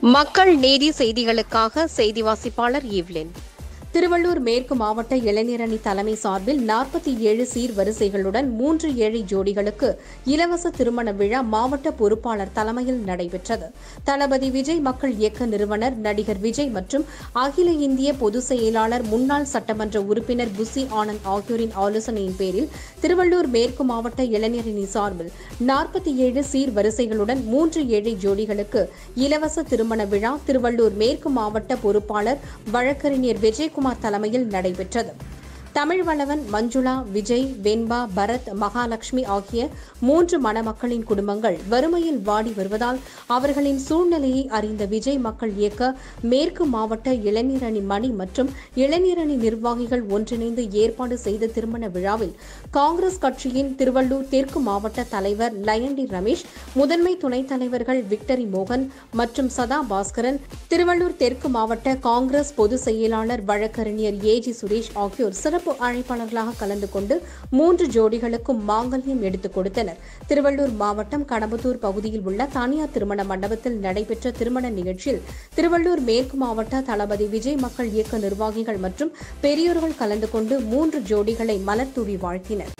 மக்கள் நீதி செய்திகளுக்காக செய்தி வாசிப்பாளர் ஈவ்லின் திருவள்ளூர் மேற்கு மாவட்ட இளைஞரணி தலைமை சார்பில் நாற்பத்தி ஏழு சீர் வரிசைகளுடன் மூன்று ஏழை ஜோடிகளுக்கு இலவச திருமண விழா மாவட்ட பொறுப்பாளர் தலைமையில் நடைபெற்றது தளபதி விஜய் மக்கள் இயக்க நிறுவனர் நடிகர் விஜய் மற்றும் அகில இந்திய பொதுச் செயலாளர் முன்னாள் சட்டமன்ற உறுப்பினர் புசி ஆனந்த் ஆகியோரின் ஆலோசனையின் பேரில் திருவள்ளூர் மேற்கு மாவட்ட இளைஞரணி சார்பில் நாற்பத்தி ஏழு சீர் வரிசைகளுடன் மூன்று ஏழை ஜோடிகளுக்கு இலவச திருமண விழா திருவள்ளூர் மேற்கு மாவட்ட பொறுப்பாளர் வழக்கறிஞர் விஜயகுமார் தலைமையில் நடைபெற்றது தமிழ் வளவன் மஞ்சுளா விஜய் வெண்பா பரத் மகாலட்சுமி ஆகிய மூன்று மணமக்களின் குடும்பங்கள் வறுமையில் வாடி வருவதால் அவர்களின் சூழ்நிலையை அறிந்த விஜய் மக்கள் இயக்க மேற்கு மாவட்ட இளைஞரணி மணி மற்றும் இளைஞரணி நிர்வாகிகள் ஒன்றிணைந்து ஏற்பாடு செய்த திருமண விழாவில் காங்கிரஸ் கட்சியின் திருவள்ளூர் தெற்கு மாவட்ட தலைவர் லயண்டி ரமேஷ் முதன்மை துணைத் தலைவர்கள் விக்டரி மோகன் மற்றும் சதா பாஸ்கரன் திருவள்ளூர் தெற்கு மாவட்ட காங்கிரஸ் பொதுச் செயலாளர் வழக்கறிஞர் ஏஜி சுரேஷ் ஆகியோர் சிறப்பு அழைப்பாளர்களாக கலந்து கொண்டு மூன்று ஜோடிகளுக்கும் மாங்கல்யம் எடுத்துக் கொடுத்தனர் திருவள்ளூர் மாவட்டம் கடம்பத்தூர் பகுதியில் உள்ள தனியார் திருமண மண்டபத்தில் நடைபெற்ற திருமண நிகழ்ச்சியில் திருவள்ளூர் மேற்கு மாவட்ட தளபதி விஜய் மக்கள் இயக்க நிர்வாகிகள் மற்றும் பெரியோர்கள் கலந்து கொண்டு மூன்று ஜோடிகளை மலர் தூவி வாழ்த்தினர்